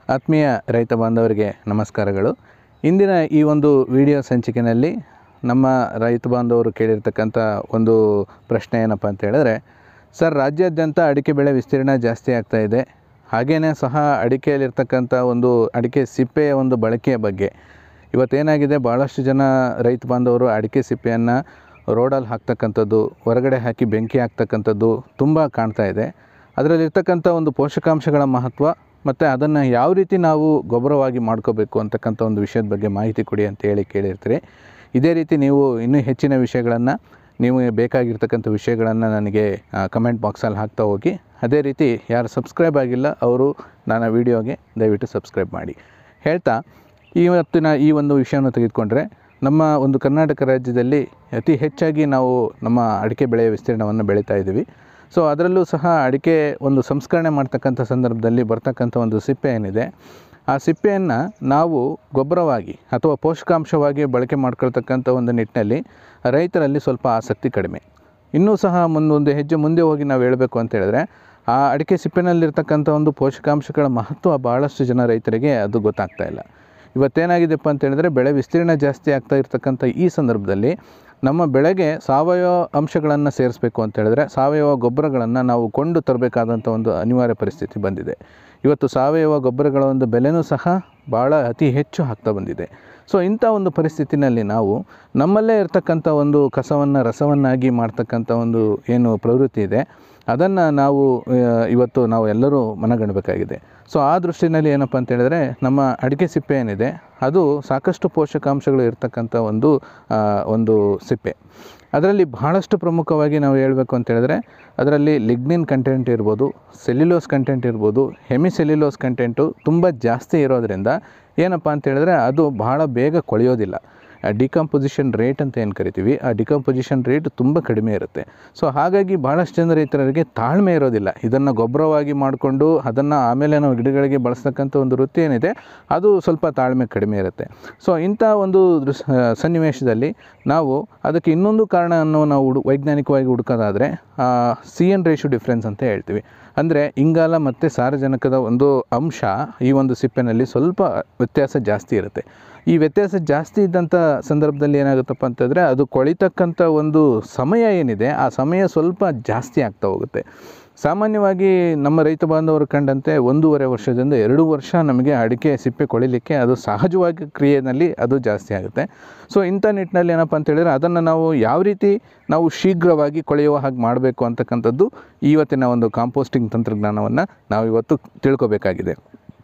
ಆತ್ಮೀಯ ರೈತ ಬಾಂಧವರಿಗೆ ನಮಸ್ಕಾರಗಳು ಇಂದಿನ ಈ ಒಂದು ವಿಡಿಯೋ ಸಂಚಿಕೆಯಲ್ಲಿ ನಮ್ಮ ರೈತ ಬಾಂಧವರು ಕೇಳಿರ್ತಕ್ಕಂಥ ಒಂದು ಪ್ರಶ್ನೆ ಏನಪ್ಪ ಅಂತ ಹೇಳಿದ್ರೆ ಸರ್ ರಾಜ್ಯಾದ್ಯಂತ ಅಡಿಕೆ ಬೆಳೆ ವಿಸ್ತೀರ್ಣ ಜಾಸ್ತಿ ಆಗ್ತಾ ಇದೆ ಹಾಗೆಯೇ ಸಹ ಅಡಿಕೆಯಲ್ಲಿರ್ತಕ್ಕಂಥ ಒಂದು ಅಡಿಕೆ ಸಿಪ್ಪೆಯ ಒಂದು ಬಳಕೆಯ ಬಗ್ಗೆ ಇವತ್ತೇನಾಗಿದೆ ಭಾಳಷ್ಟು ಜನ ರೈತ ಬಾಂಧವರು ಅಡಿಕೆ ಸಿಪ್ಪೆಯನ್ನು ರೋಡಲ್ಲಿ ಹಾಕ್ತಕ್ಕಂಥದ್ದು ಹೊರಗಡೆ ಹಾಕಿ ಬೆಂಕಿ ಹಾಕ್ತಕ್ಕಂಥದ್ದು ತುಂಬ ಕಾಣ್ತಾ ಇದೆ ಅದರಲ್ಲಿರ್ತಕ್ಕಂಥ ಒಂದು ಪೋಷಕಾಂಶಗಳ ಮಹತ್ವ ಮತ್ತು ಅದನ್ನು ಯಾವ ರೀತಿ ನಾವು ಗೊಬ್ಬರವಾಗಿ ಮಾಡ್ಕೋಬೇಕು ಅಂತಕ್ಕಂಥ ಒಂದು ವಿಷಯದ ಬಗ್ಗೆ ಮಾಹಿತಿ ಕೊಡಿ ಅಂತ ಹೇಳಿ ಕೇಳಿರ್ತೀರಿ ಇದೇ ರೀತಿ ನೀವು ಇನ್ನೂ ಹೆಚ್ಚಿನ ವಿಷಯಗಳನ್ನು ನೀವು ಬೇಕಾಗಿರ್ತಕ್ಕಂಥ ವಿಷಯಗಳನ್ನು ನನಗೆ ಕಮೆಂಟ್ ಬಾಕ್ಸಲ್ಲಿ ಹಾಕ್ತಾ ಹೋಗಿ ಅದೇ ರೀತಿ ಯಾರು ಸಬ್ಸ್ಕ್ರೈಬ್ ಆಗಿಲ್ಲ ಅವರು ನನ್ನ ವೀಡಿಯೋಗೆ ದಯವಿಟ್ಟು ಸಬ್ಸ್ಕ್ರೈಬ್ ಮಾಡಿ ಹೇಳ್ತಾ ಇವತ್ತಿನ ಈ ಒಂದು ವಿಷಯವನ್ನು ತೆಗೆದುಕೊಂಡ್ರೆ ನಮ್ಮ ಒಂದು ಕರ್ನಾಟಕ ರಾಜ್ಯದಲ್ಲಿ ಅತಿ ಹೆಚ್ಚಾಗಿ ನಾವು ನಮ್ಮ ಅಡಿಕೆ ಬೆಳೆಯ ವಿಸ್ತೀರ್ಣವನ್ನು ಬೆಳೀತಾ ಇದ್ದೀವಿ ಸೊ ಅದರಲ್ಲೂ ಸಹ ಅಡಿಕೆ ಒಂದು ಸಂಸ್ಕರಣೆ ಮಾಡ್ತಕ್ಕಂಥ ಸಂದರ್ಭದಲ್ಲಿ ಬರ್ತಕ್ಕಂಥ ಒಂದು ಸಿಪ್ಪೆ ಏನಿದೆ ಆ ಸಿಪ್ಪೆಯನ್ನು ನಾವು ಗೊಬ್ಬರವಾಗಿ ಅಥವಾ ಪೋಷಕಾಂಶವಾಗಿ ಬಳಕೆ ಮಾಡ್ಕೊಳ್ತಕ್ಕಂಥ ಒಂದು ನಿಟ್ಟಿನಲ್ಲಿ ರೈತರಲ್ಲಿ ಸ್ವಲ್ಪ ಆಸಕ್ತಿ ಕಡಿಮೆ ಇನ್ನೂ ಸಹ ಮುಂದೊಂದು ಹೆಜ್ಜೆ ಮುಂದೆ ಹೋಗಿ ನಾವು ಹೇಳಬೇಕು ಅಂತ ಹೇಳಿದ್ರೆ ಆ ಅಡಿಕೆ ಸಿಪ್ಪೆನಲ್ಲಿರ್ತಕ್ಕಂಥ ಒಂದು ಪೋಷಕಾಂಶಗಳ ಮಹತ್ವ ಭಾಳಷ್ಟು ಜನ ರೈತರಿಗೆ ಅದು ಗೊತ್ತಾಗ್ತಾ ಇಲ್ಲ ಇವತ್ತೇನಾಗಿದೆಪ್ಪ ಅಂತ ಹೇಳಿದ್ರೆ ಬೆಳೆ ವಿಸ್ತೀರ್ಣ ಜಾಸ್ತಿ ಆಗ್ತಾ ಇರ್ತಕ್ಕಂಥ ಈ ಸಂದರ್ಭದಲ್ಲಿ ನಮ್ಮ ಬೆಳೆಗೆ ಸಾವಯವ ಅಂಶಗಳನ್ನು ಸೇರಿಸಬೇಕು ಅಂತ ಹೇಳಿದ್ರೆ ಸಾವಯವ ಗೊಬ್ಬರಗಳನ್ನು ನಾವು ಕೊಂಡು ತರಬೇಕಾದಂಥ ಒಂದು ಅನಿವಾರ್ಯ ಪರಿಸ್ಥಿತಿ ಬಂದಿದೆ ಇವತ್ತು ಸಾವಯವ ಗೊಬ್ಬರಗಳ ಒಂದು ಬೆಲೆನೂ ಸಹ ಭಾಳ ಅತಿ ಹೆಚ್ಚು ಆಗ್ತಾ ಬಂದಿದೆ ಸೊ ಇಂಥ ಒಂದು ಪರಿಸ್ಥಿತಿನಲ್ಲಿ ನಾವು ನಮ್ಮಲ್ಲೇ ಇರ್ತಕ್ಕಂಥ ಒಂದು ಕಸವನ್ನು ರಸವನ್ನಾಗಿ ಮಾಡ್ತಕ್ಕಂಥ ಒಂದು ಏನು ಪ್ರವೃತ್ತಿ ಇದೆ ಅದನ್ನು ನಾವು ಆ, ಇವತ್ತು ನಾವು ಎಲ್ಲರೂ ಮನಗಣಬೇಕಾಗಿದೆ ಸೊ ಆ ದೃಷ್ಟಿನಲ್ಲಿ ಏನಪ್ಪ ಅಂತ ಹೇಳಿದ್ರೆ ನಮ್ಮ ಅಡಿಕೆ ಸಿಪ್ಪೆ ಏನಿದೆ ಅದು ಸಾಕಷ್ಟು ಪೋಷಕಾಂಶಗಳು ಇರ್ತಕ್ಕಂಥ ಒಂದು ಆ, ಒಂದು ಸಿಪ್ಪೆ ಅದರಲ್ಲಿ ಬಹಳಷ್ಟು ಪ್ರಮುಖವಾಗಿ ನಾವು ಹೇಳಬೇಕು ಅಂತ ಹೇಳಿದ್ರೆ ಅದರಲ್ಲಿ ಲಿಗ್ನಿನ್ ಕಂಟೆಂಟ್ ಇರ್ಬೋದು ಸೆಲ್ಯುಲೋಸ್ ಕಂಟೆಂಟ್ ಇರ್ಬೋದು ಹೆಮಿಸೆಲ್ಯುಲೋಸ್ ಕಂಟೆಂಟು ತುಂಬ ಜಾಸ್ತಿ ಇರೋದ್ರಿಂದ ಏನಪ್ಪ ಅಂತ ಹೇಳಿದ್ರೆ ಅದು ಬಹಳ ಬೇಗ ಕೊಳೆಯೋದಿಲ್ಲ ಡಿಕಂಪೊಸಿಷನ್ ರೇಟ್ ಅಂತ ಏನು ಕರಿತೀವಿ ಆ ಡಿಕಂಪೊಸಿಷನ್ ರೇಟ್ ತುಂಬ ಕಡಿಮೆ ಇರುತ್ತೆ ಸೊ ಹಾಗಾಗಿ ಭಾಳಷ್ಟು ಜನ ರೈತರಿಗೆ ತಾಳ್ಮೆ ಇರೋದಿಲ್ಲ ಇದನ್ನು ಗೊಬ್ಬರವಾಗಿ ಮಾಡಿಕೊಂಡು ಅದನ್ನು ಆಮೇಲೆ ನಾವು ಗಿಡಗಳಿಗೆ ಬಳಸ್ತಕ್ಕಂಥ ಒಂದು ವೃತ್ತಿ ಏನಿದೆ ಅದು ಸ್ವಲ್ಪ ತಾಳ್ಮೆ ಕಡಿಮೆ ಇರುತ್ತೆ ಸೊ ಇಂಥ ಒಂದು ದೃಸ್ ಸನ್ನಿವೇಶದಲ್ಲಿ ನಾವು ಅದಕ್ಕೆ ಇನ್ನೊಂದು ಕಾರಣವನ್ನು ನಾವು ಹುಡು ವೈಜ್ಞಾನಿಕವಾಗಿ ಹುಡುಕೋದಾದರೆ ಸಿ ಎನ್ ರೇಷು ಡಿಫ್ರೆನ್ಸ್ ಅಂತ ಹೇಳ್ತೀವಿ ಅಂದರೆ ಇಂಗಾಲ ಮತ್ತು ಸಾರಜನಕದ ಒಂದು ಅಂಶ ಈ ಒಂದು ಸಿಪ್ಪೆನಲ್ಲಿ ಸ್ವಲ್ಪ ವ್ಯತ್ಯಾಸ ಜಾಸ್ತಿ ಇರುತ್ತೆ ಈ ವ್ಯತ್ಯಾಸ ಜಾಸ್ತಿ ಇದ್ದಂಥ ಸಂದರ್ಭದಲ್ಲಿ ಏನಾಗುತ್ತಪ್ಪ ಅಂತಂದರೆ ಅದು ಕೊಳಿತಕ್ಕಂಥ ಒಂದು ಸಮಯ ಏನಿದೆ ಆ ಸಮಯ ಸ್ವಲ್ಪ ಜಾಸ್ತಿ ಆಗ್ತಾ ಹೋಗುತ್ತೆ ಸಾಮಾನ್ಯವಾಗಿ ನಮ್ಮ ರೈತ ಬಾಂಧವರು ಕಂಡಂತೆ ಒಂದೂವರೆ ವರ್ಷದಿಂದ ಎರಡು ವರ್ಷ ನಮಗೆ ಅಡಿಕೆ ಸಿಪ್ಪೆ ಕೊಳಿಲಿಕ್ಕೆ ಅದು ಸಹಜವಾಗಿ ಕ್ರಿಯೆಯಲ್ಲಿ ಅದು ಜಾಸ್ತಿ ಆಗುತ್ತೆ ಸೊ ಇಂಥ ನಿಟ್ಟಿನಲ್ಲಿ ಏನಪ್ಪ ಅಂತ ಹೇಳಿದ್ರೆ ಅದನ್ನು ನಾವು ಯಾವ ರೀತಿ ನಾವು ಶೀಘ್ರವಾಗಿ ಕೊಳೆಯುವ ಹಾಗೆ ಮಾಡಬೇಕು ಅಂತಕ್ಕಂಥದ್ದು ಇವತ್ತಿನ ಒಂದು ಕಾಂಪೋಸ್ಟಿಂಗ್ ತಂತ್ರಜ್ಞಾನವನ್ನು ನಾವು ಇವತ್ತು ತಿಳ್ಕೊಬೇಕಾಗಿದೆ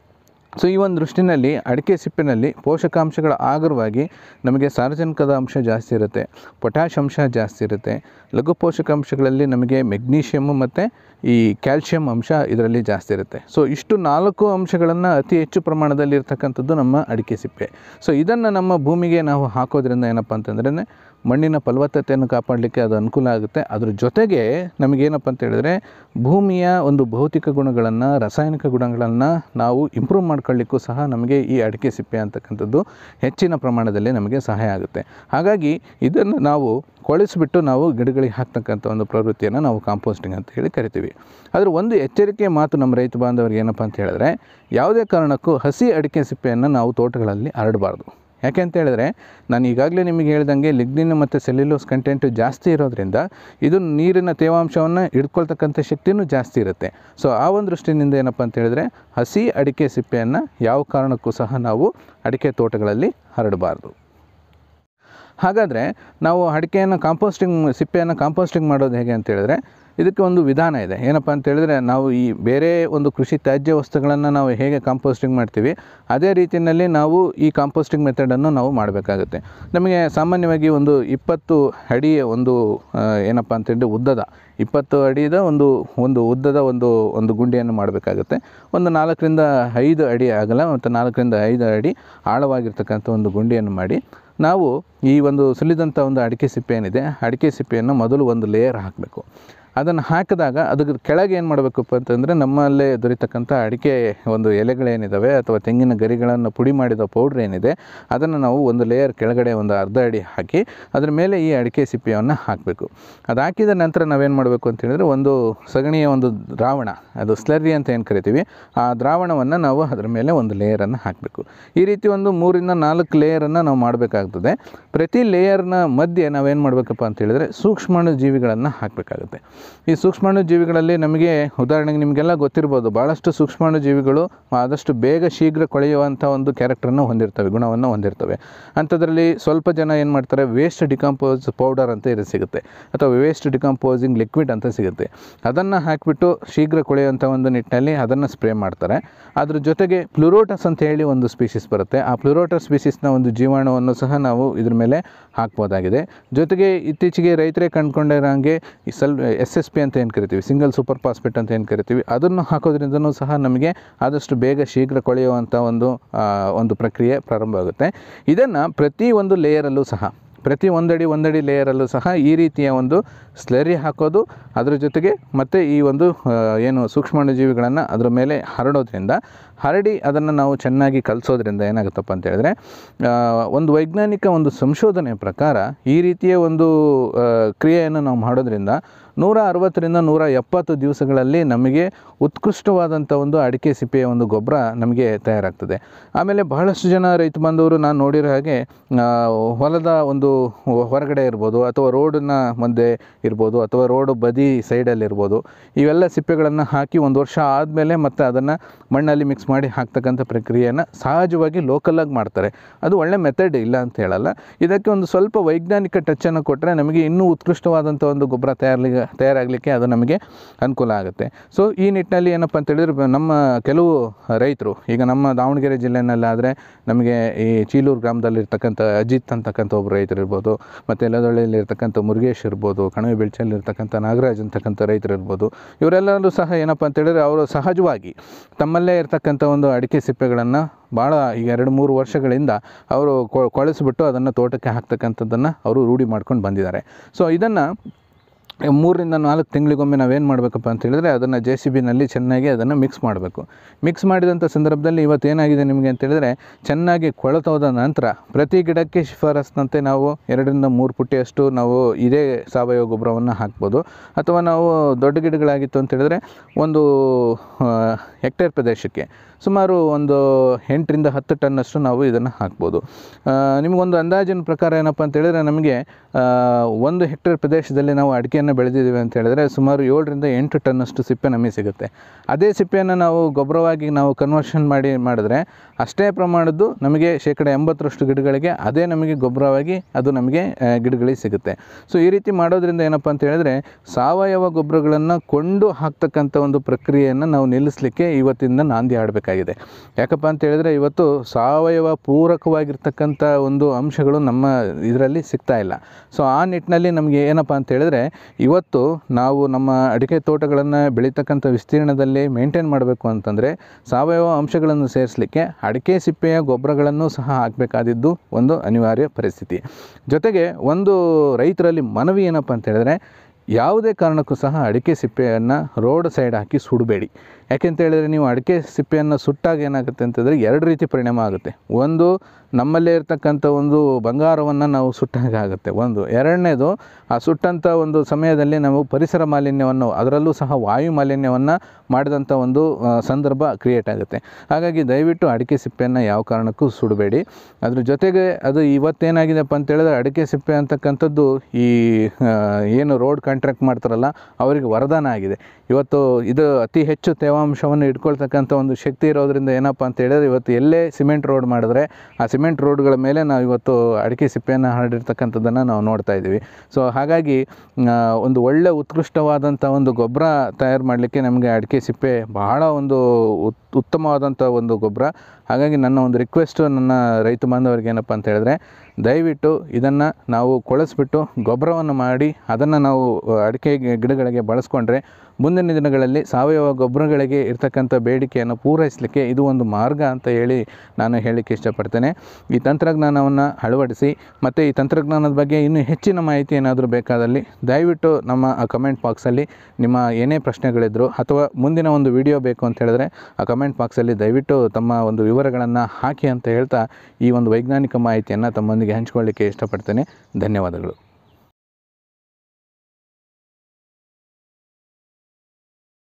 ಸೊ ಈ ಒಂದು ದೃಷ್ಟಿನಲ್ಲಿ ಅಡಿಕೆ ಸಿಪ್ಪಿನಲ್ಲಿ ಪೋಷಕಾಂಶಗಳ ಆಗರವಾಗಿ ನಮಗೆ ಸಾರಜನಕದ ಅಂಶ ಜಾಸ್ತಿ ಇರುತ್ತೆ ಪೊಟ್ಯಾಷ್ ಅಂಶ ಜಾಸ್ತಿ ಇರುತ್ತೆ ಲಘು ಪೋಷಕಾಂಶಗಳಲ್ಲಿ ನಮಗೆ ಮೆಗ್ನೀಷಿಯಮ್ ಮತ್ತು ಈ ಕ್ಯಾಲ್ಶಿಯಂ ಅಂಶ ಇದರಲ್ಲಿ ಜಾಸ್ತಿ ಇರುತ್ತೆ ಸೊ ಇಷ್ಟು ನಾಲ್ಕು ಅಂಶಗಳನ್ನು ಅತಿ ಹೆಚ್ಚು ಪ್ರಮಾಣದಲ್ಲಿ ಇರ್ತಕ್ಕಂಥದ್ದು ನಮ್ಮ ಅಡಿಕೆ ಸಿಪ್ಪೆ ಸೊ ಇದನ್ನು ನಮ್ಮ ಭೂಮಿಗೆ ನಾವು ಹಾಕೋದ್ರಿಂದ ಏನಪ್ಪ ಅಂತಂದ್ರೆ ಮಣ್ಣಿನ ಫಲವತ್ತತೆಯನ್ನು ಕಾಪಾಡಲಿಕ್ಕೆ ಅದು ಅನುಕೂಲ ಆಗುತ್ತೆ ಅದ್ರ ಜೊತೆಗೆ ನಮಗೇನಪ್ಪ ಅಂತ ಹೇಳಿದ್ರೆ ಭೂಮಿಯ ಒಂದು ಭೌತಿಕ ಗುಣಗಳನ್ನು ರಾಸಾಯನಿಕ ಗುಣಗಳನ್ನು ನಾವು ಇಂಪ್ರೂವ್ ಮಾಡ್ಕೊಳ್ಳಿಕ್ಕೂ ಸಹ ನಮಗೆ ಈ ಅಡಿಕೆ ಸಿಪ್ಪೆ ಅಂತಕ್ಕಂಥದ್ದು ಹೆಚ್ಚಿನ ಪ್ರಮಾಣದಲ್ಲಿ ನಮಗೆ ಸಹಾಯ ಆಗುತ್ತೆ ಹಾಗಾಗಿ ಇದನ್ನು ನಾವು ಕೊಳಿಸ್ಬಿಟ್ಟು ನಾವು ಗಿಡಗಳಿಗೆ ಹಾಕ್ತಕ್ಕಂಥ ಒಂದು ಪ್ರವೃತ್ತಿಯನ್ನು ನಾವು ಕಾಂಪೋಸ್ಟಿಂಗ್ ಅಂತ ಹೇಳಿ ಕರಿತೀವಿ ಆದರೆ ಒಂದು ಎಚ್ಚರಿಕೆಯ ಮಾತು ನಮ್ಮ ರೈತ ಬಾಂಧವರಿಗೆ ಏನಪ್ಪ ಅಂತ ಹೇಳಿದ್ರೆ ಯಾವುದೇ ಕಾರಣಕ್ಕೂ ಹಸಿ ಅಡಿಕೆ ಸಿಪ್ಪೆಯನ್ನು ನಾವು ತೋಟಗಳಲ್ಲಿ ಹರಡಬಾರ್ದು ಯಾಕೆ ಅಂತ ಹೇಳಿದ್ರೆ ನಾನು ಈಗಾಗಲೇ ನಿಮಗೆ ಹೇಳ್ದಂಗೆ ಲಿಗ್ನಿನ್ ಮತ್ತು ಸೆಲ್ಯುಲೋಸ್ ಕಂಟೆಂಟ್ ಜಾಸ್ತಿ ಇರೋದ್ರಿಂದ ಇದು ನೀರಿನ ತೇವಾಂಶವನ್ನು ಹಿಡ್ಕೊಳ್ತಕ್ಕಂಥ ಶಕ್ತಿನೂ ಜಾಸ್ತಿ ಇರುತ್ತೆ ಸೊ ಆ ಒಂದು ದೃಷ್ಟಿನಿಂದ ಏನಪ್ಪ ಅಂತ ಹೇಳಿದ್ರೆ ಹಸಿ ಅಡಿಕೆ ಸಿಪ್ಪೆಯನ್ನು ಯಾವ ಕಾರಣಕ್ಕೂ ಸಹ ನಾವು ಅಡಿಕೆ ತೋಟಗಳಲ್ಲಿ ಹರಡಬಾರ್ದು ಹಾಗಾದರೆ ನಾವು ಅಡಿಕೆಯನ್ನು ಕಾಂಪೋಸ್ಟಿಂಗ್ ಸಿಪ್ಪೆಯನ್ನು ಕಾಂಪೋಸ್ಟಿಂಗ್ ಮಾಡೋದು ಹೇಗೆ ಅಂತ ಹೇಳಿದ್ರೆ ಇದಕ್ಕೆ ಒಂದು ವಿಧಾನ ಇದೆ ಏನಪ್ಪ ಅಂತ ಹೇಳಿದ್ರೆ ನಾವು ಈ ಬೇರೆ ಒಂದು ಕೃಷಿ ತ್ಯಾಜ್ಯ ವಸ್ತುಗಳನ್ನು ನಾವು ಹೇಗೆ ಕಾಂಪೋಸ್ಟಿಂಗ್ ಮಾಡ್ತೀವಿ ಅದೇ ರೀತಿಯಲ್ಲಿ ನಾವು ಈ ಕಾಂಪೋಸ್ಟಿಂಗ್ ಮೆಥಡನ್ನು ನಾವು ಮಾಡಬೇಕಾಗುತ್ತೆ ನಮಗೆ ಸಾಮಾನ್ಯವಾಗಿ ಒಂದು ಇಪ್ಪತ್ತು ಅಡಿಯ ಒಂದು ಆ, ಏನಪ್ಪ ಅಂತ ಹೇಳಿದ್ರೆ ಉದ್ದದ ಇಪ್ಪತ್ತು ಅಡಿದ ಒಂದು ಒಂದು ಉದ್ದದ ಒಂದು ಒಂದು ಗುಂಡಿಯನ್ನು ಮಾಡಬೇಕಾಗುತ್ತೆ ಒಂದು ನಾಲ್ಕರಿಂದ ಐದು ಅಡಿ ಆಗಲ್ಲ ಮತ್ತು ನಾಲ್ಕರಿಂದ ಐದು ಅಡಿ ಆಳವಾಗಿರ್ತಕ್ಕಂಥ ಒಂದು ಗುಂಡಿಯನ್ನು ಮಾಡಿ ನಾವು ಈ ಒಂದು ಸುಲಿದಂಥ ಒಂದು ಅಡಿಕೆ ಸಿಪ್ಪೆ ಏನಿದೆ ಅಡಿಕೆ ಸಿಪ್ಪೆಯನ್ನು ಮೊದಲು ಒಂದು ಲೇಯರ್ ಹಾಕಬೇಕು ಅದನ್ನು ಹಾಕಿದಾಗ ಅದಕ್ಕೆ ಕೆಳಗೆ ಏನು ಮಾಡಬೇಕಪ್ಪ ಅಂತಂದರೆ ನಮ್ಮಲ್ಲೇ ದೊರೀತಕ್ಕಂಥ ಅಡಿಕೆ ಒಂದು ಎಲೆಗಳೇನಿದ್ದಾವೆ ಅಥವಾ ತೆಂಗಿನ ಗರಿಗಳನ್ನು ಪುಡಿ ಮಾಡಿದ ಪೌಡ್ರ್ ಏನಿದೆ ಅದನ್ನು ನಾವು ಒಂದು ಲೇಯರ್ ಕೆಳಗಡೆ ಒಂದು ಅರ್ಧ ಅಡಿ ಹಾಕಿ ಅದ್ರ ಮೇಲೆ ಈ ಅಡಿಕೆ ಸಿಪ್ಪೆಯನ್ನು ಹಾಕಬೇಕು ಅದು ಹಾಕಿದ ನಂತರ ನಾವೇನು ಮಾಡಬೇಕು ಅಂತ ಹೇಳಿದ್ರೆ ಒಂದು ಸಗಣಿಯ ಒಂದು ದ್ರಾವಣ ಅದು ಸ್ಲರ್ರಿ ಅಂತ ಏನು ಕರಿತೀವಿ ಆ ದ್ರಾವಣವನ್ನು ನಾವು ಅದರ ಮೇಲೆ ಒಂದು ಲೇಯರನ್ನು ಹಾಕಬೇಕು ಈ ರೀತಿ ಒಂದು ಮೂರಿಂದ ನಾಲ್ಕು ಲೇಯರನ್ನು ನಾವು ಮಾಡಬೇಕಾಗ್ತದೆ ಪ್ರತಿ ಲೇಯರ್ನ ಮಧ್ಯೆ ನಾವೇನು ಮಾಡಬೇಕಪ್ಪ ಅಂತ ಹೇಳಿದ್ರೆ ಸೂಕ್ಷ್ಮಾಣು ಜೀವಿಗಳನ್ನು ಹಾಕಬೇಕಾಗುತ್ತೆ ಈ ಸೂಕ್ಷ್ಮಾಣು ಜೀವಿಗಳಲ್ಲಿ ನಮಗೆ ಉದಾಹರಣೆಗೆ ನಿಮಗೆಲ್ಲ ಗೊತ್ತಿರ್ಬೋದು ಭಾಳಷ್ಟು ಸೂಕ್ಷ್ಮಾಣು ಜೀವಿಗಳು ಆದಷ್ಟು ಬೇಗ ಶೀಘ್ರ ಕೊಳೆಯುವಂಥ ಒಂದು ಕ್ಯಾರೆಕ್ಟರನ್ನು ಹೊಂದಿರ್ತವೆ ಗುಣವನ್ನು ಹೊಂದಿರ್ತವೆ ಅಂಥದ್ರಲ್ಲಿ ಸ್ವಲ್ಪ ಜನ ಏನು ಮಾಡ್ತಾರೆ ವೇಸ್ಟ್ ಡಿಕಂಪೋಸ್ ಪೌಡರ್ ಅಂತ ಇದು ಸಿಗುತ್ತೆ ಅಥವಾ ವೇಸ್ಟ್ ಡಿಕಂಪೋಸಿಂಗ್ ಲಿಕ್ವಿಡ್ ಅಂತ ಸಿಗುತ್ತೆ ಅದನ್ನು ಹಾಕಿಬಿಟ್ಟು ಶೀಘ್ರ ಕೊಳೆಯುವಂಥ ಒಂದು ನಿಟ್ಟಿನಲ್ಲಿ ಅದನ್ನು ಸ್ಪ್ರೇ ಮಾಡ್ತಾರೆ ಅದ್ರ ಜೊತೆಗೆ ಪ್ಲುರೋಟಸ್ ಅಂತ ಹೇಳಿ ಒಂದು ಸ್ಪೀಸಿಸ್ ಬರುತ್ತೆ ಆ ಪ್ಲುರೋಟಸ್ ಸ್ಪೀಸಿಸ್ನ ಒಂದು ಜೀವಾಣುವನ್ನು ಸಹ ನಾವು ಇದ್ರ ಮೇಲೆ ಹಾಕ್ಬೋದಾಗಿದೆ ಜೊತೆಗೆ ಇತ್ತೀಚೆಗೆ ರೈತರೇ ಕಂಡುಕೊಂಡಿರೋ ಹಾಗೆ ಈ ಸಲ್ ಎಸ್ ಎಸ್ ಪಿ ಅಂತ ಏನು ಕರಿತೀವಿ ಸಿಂಗಲ್ ಸೂಪರ್ ಫಾಸ್ಫೇಟ್ ಅಂತ ಏನು ಕರಿತೀವಿ ಅದನ್ನು ಹಾಕೋದ್ರಿಂದನೂ ಸಹ ನಮಗೆ ಆದಷ್ಟು ಬೇಗ ಶೀಘ್ರ ಕೊಳೆಯುವಂಥ ಒಂದು ಆ, ಒಂದು ಪ್ರಕ್ರಿಯೆ ಪ್ರಾರಂಭ ಆಗುತ್ತೆ ಇದನ್ನು ಪ್ರತಿ ಒಂದು ಲೇಯರಲ್ಲೂ ಸಹ ಪ್ರತಿ ಒಂದಡಿ ಒಂದಡಿ ಲೇಯರಲ್ಲೂ ಸಹ ಈ ರೀತಿಯ ಒಂದು ಸ್ಲರಿ ಹಾಕೋದು ಅದರ ಜೊತೆಗೆ ಮತ್ತು ಈ ಒಂದು ಆ, ಏನು ಸೂಕ್ಷ್ಮಾಣುಜೀವಿಗಳನ್ನು ಅದರ ಮೇಲೆ ಹರಡೋದ್ರಿಂದ ಹರಡಿ ಅದನ್ನು ನಾವು ಚೆನ್ನಾಗಿ ಕಲಿಸೋದ್ರಿಂದ ಏನಾಗುತ್ತಪ್ಪ ಅಂತ ಹೇಳಿದ್ರೆ ಆ, ಒಂದು ವೈಜ್ಞಾನಿಕ ಒಂದು ಸಂಶೋಧನೆ ಪ್ರಕಾರ ಈ ರೀತಿಯ ಒಂದು ಆ, ಕ್ರಿಯೆಯನ್ನು ನಾವು ಮಾಡೋದ್ರಿಂದ ನೂರ ಅರವತ್ತರಿಂದ ನೂರ ಎಪ್ಪತ್ತು ದಿವಸಗಳಲ್ಲಿ ನಮಗೆ ಉತ್ಕೃಷ್ಟವಾದಂಥ ಒಂದು ಅಡಿಕೆ ಸಿಪ್ಪೆಯ ಒಂದು ಗೊಬ್ಬರ ನಮಗೆ ತಯಾರಾಗ್ತದೆ ಆಮೇಲೆ ಬಹಳಷ್ಟು ಜನ ರೈತ ಬಾಂಧವರು ನಾನು ನೋಡಿರೋ ಹಾಗೆ ಆ, ಹೊಲದ ಒಂದು ಹೊರಗಡೆ ಇರ್ಬೋದು ಅಥವಾ ರೋಡಿನ ಮಧ್ಯೆ ಇರ್ಬೋದು ಅಥವಾ ರೋಡ್ ಬದಿ ಸೈಡಲ್ಲಿ ಇರ್ಬೋದು ಇವೆಲ್ಲ ಸಿಪ್ಪೆಗಳನ್ನು ಹಾಕಿ ಒಂದು ವರ್ಷ ಆದಮೇಲೆ ಮತ್ತೆ ಅದನ್ನು ಮಣ್ಣಲ್ಲಿ ಮಿಕ್ಸ್ ಮಾಡಿ ಹಾಕ್ತಕ್ಕಂಥ ಪ್ರಕ್ರಿಯೆಯನ್ನು ಸಹಜವಾಗಿ ಲೋಕಲಾಗಿ ಮಾಡ್ತಾರೆ ಅದು ಒಳ್ಳೆ ಮೆಥಡ್ ಇಲ್ಲ ಅಂತ ಹೇಳಲ್ಲ ಇದಕ್ಕೆ ಒಂದು ಸ್ವಲ್ಪ ವೈಜ್ಞಾನಿಕ ಟಚ್ಚನ್ನು ಕೊಟ್ಟರೆ ನಮಗೆ ಇನ್ನೂ ಉತ್ಕೃಷ್ಟವಾದಂಥ ಒಂದು ಗೊಬ್ಬರ ತಯಾರಲಿ ತಯಾರಾಗಲಿಕ್ಕೆ ಅದು ನಮಗೆ ಅನುಕೂಲ ಆಗುತ್ತೆ ಸೊ ಈ ನಿಟ್ಟಿನಲ್ಲಿ ಏನಪ್ಪ ಅಂತ ಹೇಳಿದ್ರೆ ಬ- ನಮ್ಮ ಕೆಲವು ರೈತರು ಈಗ ನಮ್ಮ ದಾವಣಗೆರೆ ಜಿಲ್ಲೆನಲ್ಲಾದರೆ ನಮಗೆ ಈ ಚೀಲೂರು ಗ್ರಾಮದಲ್ಲಿರ್ತಕ್ಕಂಥ ಅಜಿತ್ ಅಂತಕ್ಕಂಥ ಒಬ್ಬರು ರೈತರು ಇರ್ಬೋದು ಮತ್ತು ಎಲ್ಲದೊಳ್ಳೆಯಲ್ಲಿ ಇರ್ತಕ್ಕಂಥ ಮುರುಗೇಶ್ ಇರ್ಬೋದು ಕಣವೆ ಬೆಳ್ಚಲ್ಲಿ ಇರ್ತಕ್ಕಂಥ ನಾಗರಾಜ್ ಅಂತಕ್ಕಂಥ ರೈತರು ಇರ್ಬೋದು ಇವರೆಲ್ಲರೂ ಸಹ ಏನಪ್ಪ ಅಂತ ಹೇಳಿದ್ರೆ ಅವರು ಸಹಜವಾಗಿ ತಮ್ಮಲ್ಲೇ ಇರ್ತಕ್ಕಂಥ ಒಂದು ಅಡಿಕೆ ಸಿಪ್ಪೆಗಳನ್ನು ಭಾಳ ಈಗ ಎರಡು ಮೂರು ವರ್ಷಗಳಿಂದ ಅವರು ಕೊ- ಕೊಳೆಸ್ಬಿಟ್ಟು ಅದನ್ನು ತೋಟಕ್ಕೆ ಹಾಕ್ತಕ್ಕಂಥದ್ದನ್ನು ಅವರು ರೂಢಿ ಮಾಡ್ಕೊಂಡು ಬಂದಿದ್ದಾರೆ ಸೊ ಇದನ್ನು ಮೂರರಿಂದ ನಾಲ್ಕು ತಿಂಗಳಿಗೊಮ್ಮೆ ನಾವೇನು ಮಾಡಬೇಕಪ್ಪ ಅಂತ ಹೇಳಿದ್ರೆ ಅದನ್ನು ಜೆ ಸಿ ಬಿನಲ್ಲಿ ಚೆನ್ನಾಗಿ ಅದನ್ನು ಮಿಕ್ಸ್ ಮಾಡಬೇಕು ಮಿಕ್ಸ್ ಮಾಡಿದಂಥ ಸಂದರ್ಭದಲ್ಲಿ ಇವತ್ತು ಏನಾಗಿದೆ ನಿಮಗೆ ಅಂತ ಹೇಳಿದ್ರೆ ಚೆನ್ನಾಗಿ ಕೊಳೆತೋದ ನಂತರ ಪ್ರತಿ ಗಿಡಕ್ಕೆ ಶಿಫಾರಸ್ನಂತೆ ನಾವು ಎರಡರಿಂದ ಮೂರು ಪುಟ್ಟಿಯಷ್ಟು ನಾವು ಇದೇ ಸಾವಯವ ಗೊಬ್ಬರವನ್ನು ಹಾಕ್ಬೋದು ಅಥವಾ ನಾವು ದೊಡ್ಡ ಗಿಡಗಳಾಗಿತ್ತು ಅಂತ ಹೇಳಿದ್ರೆ ಒಂದು ಆ, ಹೆಕ್ಟೇರ್ ಪ್ರದೇಶಕ್ಕೆ ಸುಮಾರು ಒಂದು ಎಂಟರಿಂದ ಹತ್ತು ಟನ್ನಷ್ಟು ನಾವು ಇದನ್ನು ಹಾಕ್ಬೋದು ಆ, ನಿಮಗೊಂದು ಅಂದಾಜಿನ ಪ್ರಕಾರ ಏನಪ್ಪ ಅಂತ ಹೇಳಿದ್ರೆ ನಮಗೆ ಆ, ಒಂದು ಹೆಕ್ಟೇರ್ ಪ್ರದೇಶದಲ್ಲಿ ನಾವು ಅಡಿಕೆಯನ್ನು ಬೆಳೆದಿದ್ದೀವಿ ಅಂತ ಹೇಳಿದ್ರೆ ಸುಮಾರು ಏಳರಿಂದ ಎಂಟು ಟನ್ನಷ್ಟು ಸಿಪ್ಪೆ ನಮಗೆ ಸಿಗುತ್ತೆ ಅದೇ ಸಿಪ್ಪೆಯನ್ನು ನಾವು ಗೊಬ್ಬರವಾಗಿ ನಾವು ಕನ್ವರ್ಷನ್ ಮಾಡಿ ಮಾಡಿದ್ರೆ ಅಷ್ಟೇ ಪ್ರಮಾಣದ್ದು ನಮಗೆ ಶೇಕಡ ಎಂಬತ್ತರಷ್ಟು ಗಿಡಗಳಿಗೆ ಅದೇ ನಮಗೆ ಗೊಬ್ಬರವಾಗಿ ಅದು ನಮಗೆ ಆ, ಗಿಡಗಳಿಗೆ ಸಿಗುತ್ತೆ ಸೊ ಈ ರೀತಿ ಮಾಡೋದ್ರಿಂದ ಏನಪ್ಪ ಅಂತ ಹೇಳಿದ್ರೆ ಸಾವಯವ ಗೊಬ್ಬರಗಳನ್ನು ಕೊಂಡು ಹಾಕ್ತಕ್ಕಂಥ ಒಂದು ಪ್ರಕ್ರಿಯೆಯನ್ನು ನಾವು ನಿಲ್ಲಿಸಲಿಕ್ಕೆ ಇವತ್ತಿಂದ ನಾಂದಿ ಆಡಬೇಕಾಗಿದೆ ಯಾಕಪ್ಪ ಅಂತ ಹೇಳಿದ್ರೆ ಇವತ್ತು ಸಾವಯವ ಪೂರಕವಾಗಿರ್ತಕ್ಕಂಥ ಒಂದು ಅಂಶಗಳು ನಮ್ಮ ಇದರಲ್ಲಿ ಸಿಗ್ತಾ ಇಲ್ಲ ಸೊ ಆ ನಿಟ್ಟಿನಲ್ಲಿ ನಮಗೆ ಏನಪ್ಪ ಅಂತ ಹೇಳಿದ್ರೆ ಇವತ್ತು ನಾವು ನಮ್ಮ ಅಡಿಕೆ ತೋಟಗಳನ್ನು ಬೆಳೀತಕ್ಕಂಥ ವಿಸ್ತೀರ್ಣದಲ್ಲಿ ಮೇಂಟೈನ್ ಮಾಡಬೇಕು ಅಂತಂದರೆ ಸಾವಯವ ಅಂಶಗಳನ್ನು ಸೇರಿಸಲಿಕ್ಕೆ ಅಡಿಕೆ ಸಿಪ್ಪೆಯ ಗೊಬ್ಬರಗಳನ್ನು ಸಹ ಹಾಕಬೇಕಾದಿದ್ದು ಒಂದು ಅನಿವಾರ್ಯ ಪರಿಸ್ಥಿತಿ ಜೊತೆಗೆ ಒಂದು ರೈತರಲ್ಲಿ ಮನವಿ ಏನಪ್ಪ ಅಂತ ಹೇಳಿದ್ರೆ ಯಾವುದೇ ಕಾರಣಕ್ಕೂ ಸಹ ಅಡಿಕೆ ಸಿಪ್ಪೆಯನ್ನು ರೋಡ್ ಸೈಡ್ ಹಾಕಿ ಸುಡಬೇಡಿ ಯಾಕೆಂತ ಹೇಳಿದ್ರೆ ನೀವು ಅಡಿಕೆ ಸಿಪ್ಪೆಯನ್ನು ಸುಟ್ಟಾಗ ಏನಾಗುತ್ತೆ ಅಂತಂದರೆ ಎರಡು ರೀತಿ ಪರಿಣಾಮ ಆಗುತ್ತೆ ಒಂದು ನಮ್ಮಲ್ಲೇ ಇರ್ತಕ್ಕಂಥ ಒಂದು ಬಂಗಾರವನ್ನು ನಾವು ಸುಟ್ಟಾಗ ಆಗುತ್ತೆ ಒಂದು ಎರಡನೇದು ಆ ಸುಟ್ಟಂಥ ಒಂದು ಸಮಯದಲ್ಲಿ ನಾವು ಪರಿಸರ ಮಾಲಿನ್ಯವನ್ನು ಅದರಲ್ಲೂ ಸಹ ವಾಯು ಮಾಲಿನ್ಯವನ್ನು ಮಾಡಿದಂಥ ಒಂದು ಆ, ಸಂದರ್ಭ ಕ್ರಿಯೇಟ್ ಆಗುತ್ತೆ ಹಾಗಾಗಿ ದಯವಿಟ್ಟು ಅಡಿಕೆ ಸಿಪ್ಪೆಯನ್ನು ಯಾವ ಕಾರಣಕ್ಕೂ ಸುಡಬೇಡಿ ಅದ್ರ ಜೊತೆಗೆ ಅದು ಇವತ್ತೇನಾಗಿದೆಪ್ಪ ಅಂತ ಹೇಳಿದ್ರೆ ಅಡಿಕೆ ಸಿಪ್ಪೆ ಅಂತಕ್ಕಂಥದ್ದು ಈ ಆ, ಏನು ರೋಡ್ ಕಾಂಟ್ರಾಕ್ಟ್ ಮಾಡ್ತಾರಲ್ಲ ಅವರಿಗೆ ವರದಾನ ಆಗಿದೆ ಇವತ್ತು ಇದು ಅತಿ ಹೆಚ್ಚು ತೇವಾಂಶವನ್ನು ಇಟ್ಕೊಳ್ತಕ್ಕಂಥ ಒಂದು ಶಕ್ತಿ ಇರೋದ್ರಿಂದ ಏನಪ್ಪ ಅಂತ ಹೇಳಿದ್ರೆ ಇವತ್ತು ಎಲ್ಲೇ ಸಿಮೆಂಟ್ ರೋಡ್ ಮಾಡಿದ್ರೆ ಆ ಸಿಮೆಂಟ್ ರೋಡ್ಗಳ ಮೇಲೆ ನಾವು ಇವತ್ತು ಅಡಿಕೆ ಸಿಪ್ಪೆಯನ್ನು ಹರಡಿರ್ತಕ್ಕಂಥದ್ದನ್ನು ನಾವು ನೋಡ್ತಾ ಇದ್ದೀವಿ ಸೊ ಹಾಗಾಗಿ ಆ, ಒಂದು ಒಳ್ಳೆ ಉತ್ಕೃಷ್ಟವಾದಂಥ ಒಂದು ಗೊಬ್ಬರ ತಯಾರು ಮಾಡಲಿಕ್ಕೆ ನಮಗೆ ಅಡಿಕೆ ಸಿಪ್ಪೆ ಬಹಳ ಒಂದು ಉತ್ ಉತ್ತಮವಾದಂಥ ಒಂದು ಗೊಬ್ಬರ ಹಾಗಾಗಿ ನನ್ನ ಒಂದು ರಿಕ್ವೆಸ್ಟು ನನ್ನ ರೈತ ಬಾಂಧವರಿಗೆ ಏನಪ್ಪ ಅಂತ ಹೇಳಿದ್ರೆ ದಯವಿಟ್ಟು ಇದನ್ನು ನಾವು ಕೊಳೆಸ್ಬಿಟ್ಟು ಗೊಬ್ಬರವನ್ನು ಮಾಡಿ ಅದನ್ನು ನಾವು ಅಡಿಕೆ ಗಿ- ಗಿಡಗಳಿಗೆ ಬಳಸ್ಕೊಂಡ್ರೆ ಮುಂದಿನ ದಿನಗಳಲ್ಲಿ ಸಾವಯವ ಗೊಬ್ಬರಗಳಿಗೆ ಇರ್ತಕ್ಕಂಥ ಬೇಡಿಕೆಯನ್ನು ಪೂರೈಸಲಿಕ್ಕೆ ಇದು ಒಂದು ಮಾರ್ಗ ಅಂತ ಹೇಳಿ ನಾನು ಹೇಳಲಿಕ್ಕೆ ಇಷ್ಟಪಡ್ತೇನೆ ಈ ತಂತ್ರಜ್ಞಾನವನ್ನು ಅಳವಡಿಸಿ ಮತ್ತು ಈ ತಂತ್ರಜ್ಞಾನದ ಬಗ್ಗೆ ಇನ್ನೂ ಹೆಚ್ಚಿನ ಮಾಹಿತಿ ಏನಾದರೂ ಬೇಕಾದಲ್ಲಿ ದಯವಿಟ್ಟು ನಮ್ಮ ಕಮೆಂಟ್ ಬಾಕ್ಸಲ್ಲಿ ನಿಮ್ಮ ಏನೇ ಪ್ರಶ್ನೆಗಳಿದ್ರು ಅಥವಾ ಮುಂದಿನ ಒಂದು ವಿಡಿಯೋ ಬೇಕು ಅಂತ ಹೇಳಿದ್ರೆ ಆ ಕಮೆಂಟ್ ಬಾಕ್ಸಲ್ಲಿ ದಯವಿಟ್ಟು ತಮ್ಮ ಒಂದು ವಿವರಗಳನ್ನು ಹಾಕಿ ಅಂತ ಹೇಳ್ತಾ ಈ ಒಂದು ವೈಜ್ಞಾನಿಕ ಮಾಹಿತಿಯನ್ನು ತಮ್ಮೊಂದಿಗೆ ಹಂಚಿಕೊಳ್ಳಿಕ್ಕೆ ಇಷ್ಟಪಡ್ತೇನೆ ಧನ್ಯವಾದಗಳು